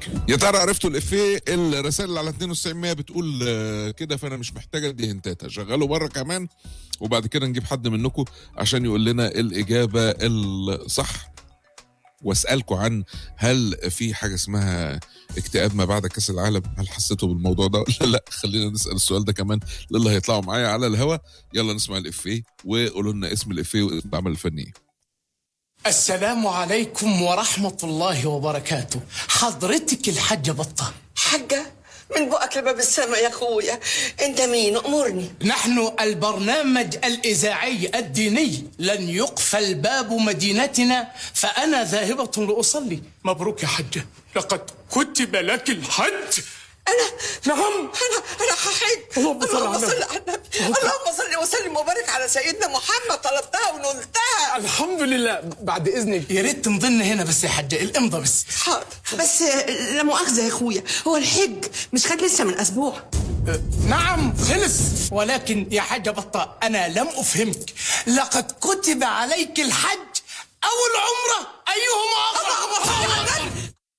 يا ترى عرفتوا الافيه الرسائل اللي على 92 بتقول آه، كده فانا مش محتاجه ادي هنتات شغلوا بره كمان وبعد كده نجيب حد منكم عشان يقول لنا الاجابه الصح واسالكم عن هل في حاجه اسمها اكتئاب ما بعد كاس العالم هل حسيتوا بالموضوع ده ولا لا خلينا نسال السؤال ده كمان للي هيطلعوا معايا على الهوا يلا نسمع الافيه وقولوا لنا اسم الافيه واسم العمل الفني إيه. السلام عليكم ورحمة الله وبركاته حضرتك الحاجة بطة حاجة من بقك لباب السماء يا اخويا انت مين امرني نحن البرنامج الإذاعي الديني لن يقفل باب مدينتنا فأنا ذاهبة لأصلي مبروك يا حجة لقد كتب لك الحج انا نعم انا انا هحج اللهم صل على اللهم النبي. صل على النبي اللهم صل وسلم وبارك على سيدنا محمد طلبتها ونلتها الحمد لله بعد اذنك يا ريت تمضن هنا بس يا حجة الامضة بس حاضر بس لا مؤاخذة يا اخويا هو الحج مش كان لسه من اسبوع نعم خلص ولكن يا حاجة بطة أنا لم أفهمك لقد كتب عليك الحج أو العمرة أيهما أفضل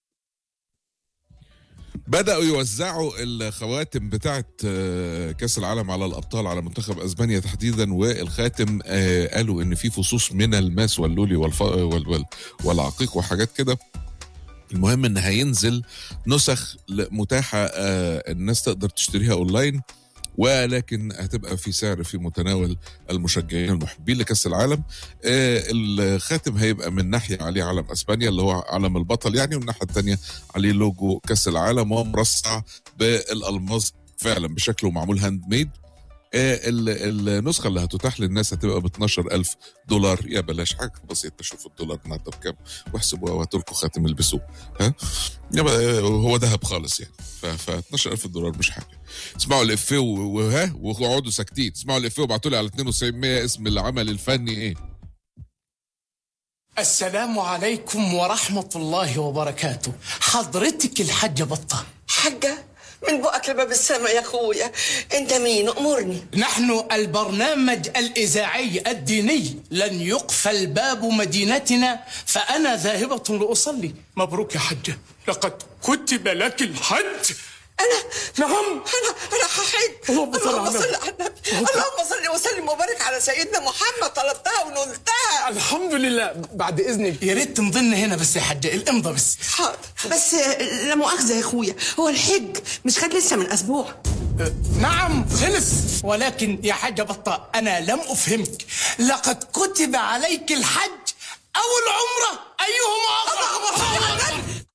بدأوا يوزعوا الخواتم بتاعة آه، كأس العالم على الأبطال على منتخب أسبانيا تحديدا والخاتم آه، قالوا إن في فصوص من الماس واللولي والف... وال... وال... والعقيق وحاجات كده المهم إن هينزل نسخ ل- متاحة آه، الناس تقدر تشتريها أونلاين ولكن هتبقى في سعر في متناول المشجعين المحبين لكأس العالم آه، الخاتم هيبقى من ناحية عليه علم أسبانيا اللي هو علم البطل يعني والناحية التانية عليه لوجو كاس العالم وهو مرصع بالالماظ فعلا بشكله معمول هاند ميد آه، ال- النسخه اللي هتتاح للناس هتبقى ب 12000 دولار يا بلاش حاجه بسيطه شوفوا الدولار النهارده بكام واحسبوها وهاتوا لكم خاتم البسوه ها يبقى آه، هو ذهب خالص يعني ف ف 12000 دولار مش حاجه اسمعوا الافيه و- وها واقعدوا ساكتين اسمعوا الافيه وابعتوا لي على 92 اسم العمل الفني ايه السلام عليكم ورحمة الله وبركاته حضرتك الحاجة بطة حاجة من بقك لباب السماء يا اخويا انت مين امرني نحن البرنامج الإذاعي الديني لن يقفل باب مدينتنا فأنا ذاهبة لأصلي مبروك يا حجة لقد كتب لك الحج انا نعم انا انا هحج اللهم صل على اللهم النبي. صل على النبي اللهم صل وسلم وبارك على سيدنا محمد طلبتها ونلتها الحمد لله بعد اذنك يا ريت تمضن هنا بس يا حجة الامضة بس حاضر بس لا مؤاخذة يا اخويا هو الحج مش كان لسه من اسبوع نعم خلص ولكن يا حاجة بطة أنا لم أفهمك لقد كتب عليك الحج أو العمرة أيهما أفضل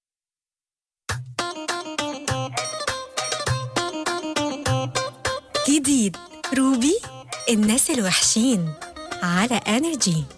جديد روبي الناس الوحشين على انرجي